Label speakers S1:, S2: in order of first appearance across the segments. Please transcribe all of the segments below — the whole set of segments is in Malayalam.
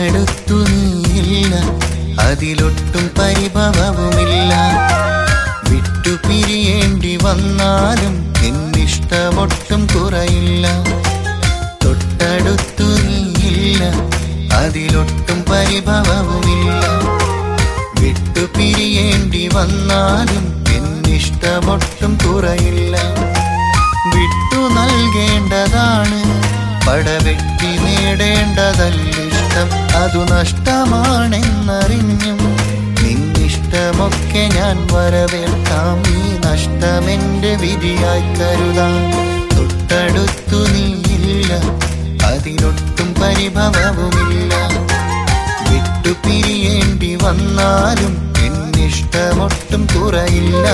S1: തൊട്ടടുത്തു നീയില്ല അതിലൊട്ടും പരിഭവവുമില്ല വിട്ടുപിരിയേണ്ടി വന്നാലും എന്നിഷ്ടമൊട്ടും കുറയില്ല തൊട്ടടുത്തു നീയില്ല അതിലൊട്ടും പരിഭവവുമില്ല വിട്ടുപിരിയേണ്ടി വന്നാലും എന്നിഷ്ടമൊട്ടും കുറയില്ല വിട്ടു നൽകേണ്ടതാണ് പടവെട്ടി നേടേണ്ടതല്ലിഷ്ടം അതു നഷ്ടമാണെന്നറിഞ്ഞും നിന്നിഷ്ടമൊക്കെ ഞാൻ വരവേൽക്കാം ഈ നഷ്ടമെന്റെ വിധിയായി കരുതാം തൊട്ടടുത്തു നീയില്ല അതിലൊട്ടും പരിഭവവുമില്ല വിട്ടുപിരിയേണ്ടി വന്നാലും എന്നിഷ്ടമൊട്ടും കുറയില്ല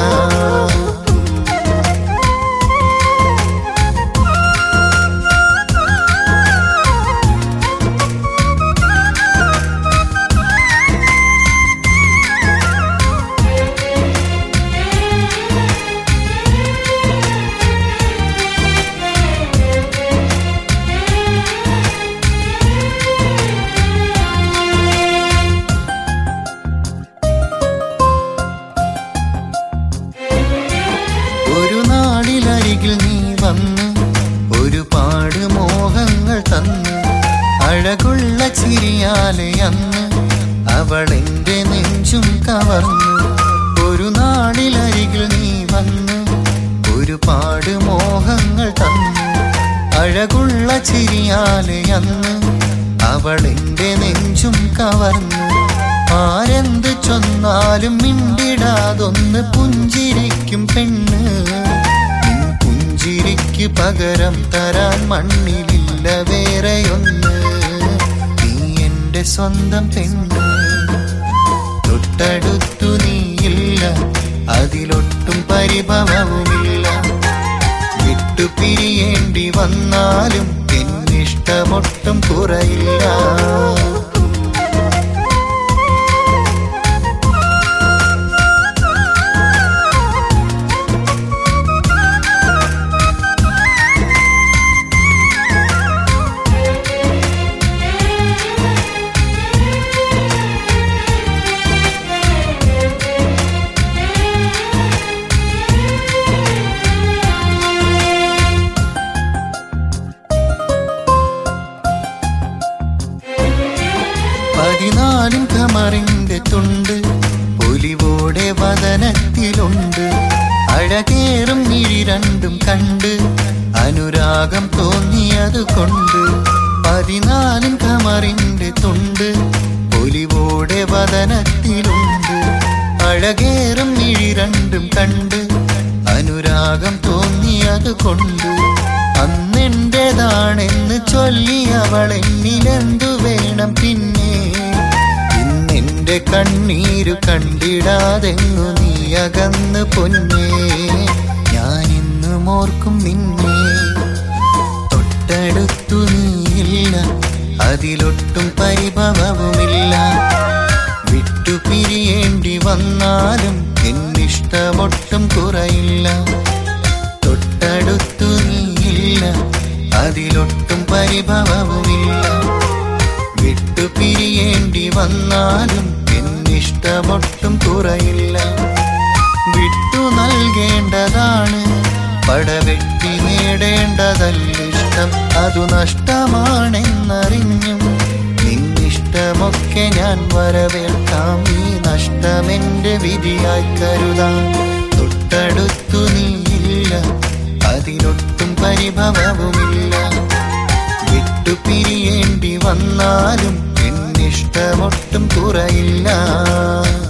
S1: ഒരു നാടിലരികിൽ നീ വന്ന് ഒരുപാട് മോഹങ്ങൾ തന്ന് അഴകുള്ള ചിരിയാലെ അന്ന് അവൾ എന്റെ നെഞ്ചും കവർന്നു ഒരു നാടിലരികിൽ നീ വന്ന് ഒരുപാട് മോഹങ്ങൾ തന്നു അഴകുള്ള ചിരിയാലെ അന്ന് അവൾ എന്റെ നെഞ്ചും കവർന്നു ആരെന്ത് ചൊന്നാലും മിണ്ടിടാതൊന്ന് പുഞ്ചിരിക്കും പെണ്ണ് നിൻ പുഞ്ചിരിക്ക് പകരം തരാൻ മണ്ണിലില്ല വേറെയൊന്ന് നീ എന്റെ സ്വന്തം പെണ്ണ് തൊട്ടടുത്തു നീയില്ല അതിലൊട്ടും പരിഭവവുമില്ല വിട്ടുപിരിയേണ്ടി വന്നാലും എന്നിഷ്ടമൊട്ടും കുറയില്ല പതിനാലും കമറിന്റെ തുണ്ട് ഒലിവോടെ വദനത്തിലുണ്ട് അഴകേറും മിഴി രണ്ടും കണ്ട് അനുരാഗം തോന്നിയത് കൊണ്ട് പതിനാലും കമറിന്റെ തുണ്ട് ഒലിവോടെ വദനത്തിലുണ്ട് അഴകേറും മിഴി രണ്ടും കണ്ട് അനുരാഗം തോന്നിയത് കൊണ്ട് അന്നെന്റേതാണെന്ന് ചൊല്ലി അവൾ എന്നിലെന്തു വേണം പിന്നെ ഇന്നെന്റെ കണ്ണീരു കണ്ടിടാതെങ്ങു നീ അകന്ന് പൊന്നേ ഞാൻ ഇന്നും ഓർക്കും നിന്നെ തൊട്ടടുത്തു നീയില്ല അതിലൊട്ടും പരിഭവവുമില്ല വിട്ടുപിരിയേണ്ടി വന്നാലും എന്നിഷ്ടമൊട്ടും കുറയില്ല തൊട്ടടുത്തു നീയില്ല അതിലൊട്ടും പരിഭവവുമില്ല വിട്ടുപിരിയേണ്ടി വന്നാലും എന്നിഷ്ടമൊട്ടും കുറയില്ല വിട്ടു നൽകേണ്ടതാണ് പടവെട്ടി നേടേണ്ടതല്ലിഷ്ടം അതു നഷ്ടമാണെന്നറിഞ്ഞും നിന്നിഷ്ടമൊക്കെ ഞാൻ വരവേൽക്കാം ഈ നഷ്ടമെന്റെ വിധിയായി കരുതാം തൊട്ടടുത്തു നീയില്ല അതിലൊട്ടും പരിഭവവുമില്ല വിട്ടുപിരിയേണ്ടി വന്നാലും എന്നിഷ്ടമൊട്ടും കുറയില്ല